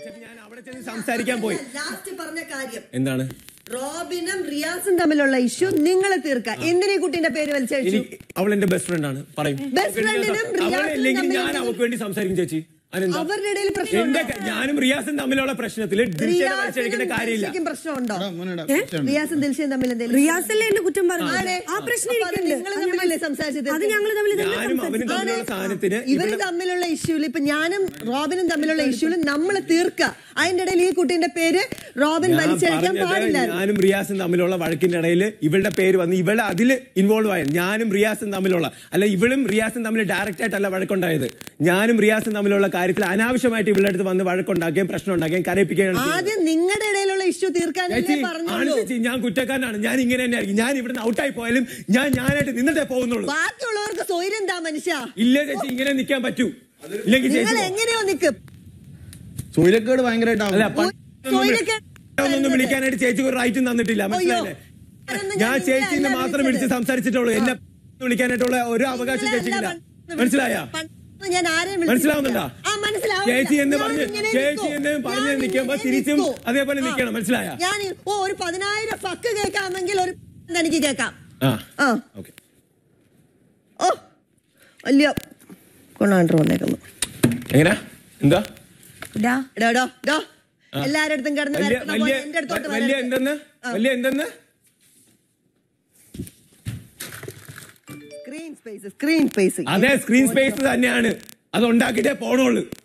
ഞാൻ അവിടെ ചെന്ന് സംസാരിക്കാൻ പോയി ലാസ്റ്റ് പറഞ്ഞ കാര്യം എന്താണ് റോബിനും റിയാസും തമ്മിലുള്ള ഇഷ്യൂ നിങ്ങൾ തീർക്കുക എന്തിനീ കുട്ടീന്റെ പേര് വലിച്ചഴിച്ചു എനിക്ക് അവൾ എന്റെ ബെസ്റ്റ് ഫ്രണ്ട് ആണ് പറയും Best friend നും റിയാസിനും അവളില്ലെങ്കിൽ തമ്മിൽ ഞാൻ അവൾക്ക് വേണ്ടി സംസാരിക്കും ചേച്ചി അതിനെന്താ അവരുടെ ഇടയിൽ പ്രശ്നമുണ്ടോ? എന്റെ ക- ഞാനും റിയാസും തമ്മിലുള്ള പ്രശ്നത്തിൽ ദൃശ്യം വലിച്ചടിക്കേണ്ട കാര്യമില്ല ദിൽഷയ്ക്കും പ്രശ്നമുണ്ടോ മോനെടാ, ഏ? റിയാസും ദിൽഷയും തമ്മിൽ എന്തെങ്കിലും റിയാസല്ലേ എന്നെ കുറ്റം പറഞ്ഞു ആണേ. ആ പ്രശ്നം അപ്പൊ അത് എനിക്കുണ്ട് നിങ്ങള് അത് ഞങ്ങൾ- തമ്മിലല്ലേ സംസാരിച്ചത്? അത് ഞങ്ങൾ തമ്മിൽ തന്നെ ഞാനും അവനും സംസാരിച്ചു. തമ്മിലുള്ള സാധനത്തിന് ഇവര് ഇവിടെ- തമ്മിലുള്ള ഇഷ്യൂല് ഇപ്പൊ ഞാനും റോബിനും തമ്മിലുള്ള ഇഷ്യൂല് നമ്മൾ തീർക്കുക അതിന്റെ ഇടയിൽ ഈ കുട്ടീന്റെ പേര് റോബിൻ ഞാൻ വലിച്ചഴിക്കാൻ പറഞ്ഞത് പാടില്ലായിരുന്നു ഞാനും റിയാസും തമ്മിലുള്ള വഴക്കിന്റെ ഇടയിൽ ഇവളുടെ പേര് വന്ന് ഇവളെ അതിൽ ഇൻവോൾവ് ആയത് ഞാനും റിയാസും തമ്മിലുള്ള അല്ല ഇവളും റിയാസും തമ്മിൽ ഡയറക്റ്റ് ആയിട്ടല്ല വഴക്കുണ്ടായത് ഞാനും റിയാസും തമ്മിലുള്ള കാര്യത്തിൽ അനാവശ്യമായിട്ട് ഇവളുടെ അടുത്ത് വന്ന് വഴക്കുണ്ടാക്കുകയും പ്രശ്നം ഉണ്ടാക്കുകയും കരയിപ്പിക്കുകയാണ് ചെയ്തത്. ആദ്യം നിങ്ങളുടെ ഇടയിലുള്ള ഇഷ്യൂ തീർക്കാനല്ലേ ചേച്ചി ആണ് പറഞ്ഞുള്ളൂ ചേച്ചി ഞാൻ കുറ്റക്കാരനാണ് ഞാൻ ഇങ്ങനെ തന്നെ ആയിരിക്കും ഞാൻ ഇവിടുന്ന് ഔട്ടായി പോയാലും ഞാൻ ഞാനായിട്ട് നിന്നിട്ടേ പോകുന്നുള്ളൂ ബാക്കിയുള്ളവർക്ക് സ്വൈര്യം എന്താ മനുഷ്യ ഇല്ല ചേച്ചി ഇങ്ങനെ നിൽക്കാൻ പറ്റൂ ഇല്ലെങ്കിൽ നിങ്ങൾ ചേച്ചി പോ. എങ്ങനെയോ നിക്കും സൂര്യക്കേട് ഭയങ്കരമായിട്ടാവും അല്ല പ- സൂര്യക്കേട് ഒന്നും വിളിക്കാനായിട്ട് ചേച്ചിക്ക് ഒരു റൈറ്റും തന്നിട്ടില്ല മനസ്സിലായില്ലേ അതൊന്നും ഞാൻ ഞാൻ ചേച്ചിന്ന് നിങ്ങളെ മാത്രം അല്ല വിളിച്ച് സംസാരിച്ചിട്ടുള്ളൂ എന്നെ വിളിക്കാനായിട്ടുള്ള ഒരു അവകാശം ചേച്ചിക്കില്ല മനസ്സിലായ ഞാൻ ആരെയും വിളിച്ചിട്ടില്ല. മനസ്സിലാവുന്നുണ്ടോ ആ, മനസ്സിലാവുന്നില്ല. ചേച്ചി എന്ന് ഞാൻ പറഞ്ഞ് ഇങ്ങനെ ചേച്ചി നിൽക്കൂ. എന്ന് പറഞ്ഞ് ഞാൻ നിൽക്കുമ്പോ ഇങ്ങനെ തിരിച്ചും നിൽക്കൂ. അതേപോലെ ആ. നിൽക്കണം മനസ്സിലായ ഞാൻ ഈ- ഓ ഒരു പതിനായിരം ഫക്ക് കേൾക്കാമെങ്കിൽ ഒരു എനിക്ക് കേൾക്കാം ആ ആ ഓക്കെ ഓ വലിയ കൊണ്ടാണ്ട് വന്നേക്കുന്നു എങ്ങനെ എന്താ ഡാ, എടോ, എടോ, എടോ. എല്ലാരുടെ അടുത്തും കിടന്ന് വലിയ വരട്ടണ വലിയ പോലെ എന്റെ അടുത്തോട്ട് വലിയ വരരുത്. എന്തെന്ന് വലിയ എന്തെന്ന് സ്ക്രീൻ സ്പേസ് സ്ക്രീൻ സ്പേസ് അതെ സ്ക്രീൻ സ്പേസ് തന്നെയാണ് അത് ഉണ്ടാക്കിയിട്ടേ പോണുള്ളൂ